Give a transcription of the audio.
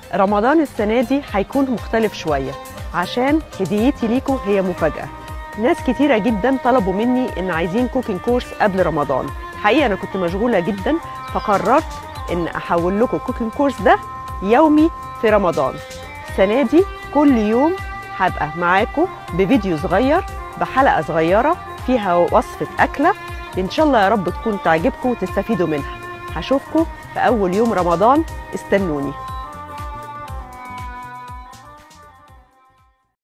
رمضان السنة دي هيكون مختلف شوية عشان هديتي ليكم هي مفاجأة ناس كتيرة جدا طلبوا مني إن عايزين كوكينج كورس قبل رمضان حقيقة أنا كنت مشغولة جدا فقررت إن أحول لكم الكوكينج كورس ده يومي في رمضان السنة دي كل يوم هبقى معاكم بفيديو صغير بحلقة صغيرة فيها وصفة أكلة إن شاء الله يا رب تكون تعجبكم وتستفيدوا منها هشوفكم في أول يوم رمضان استنوني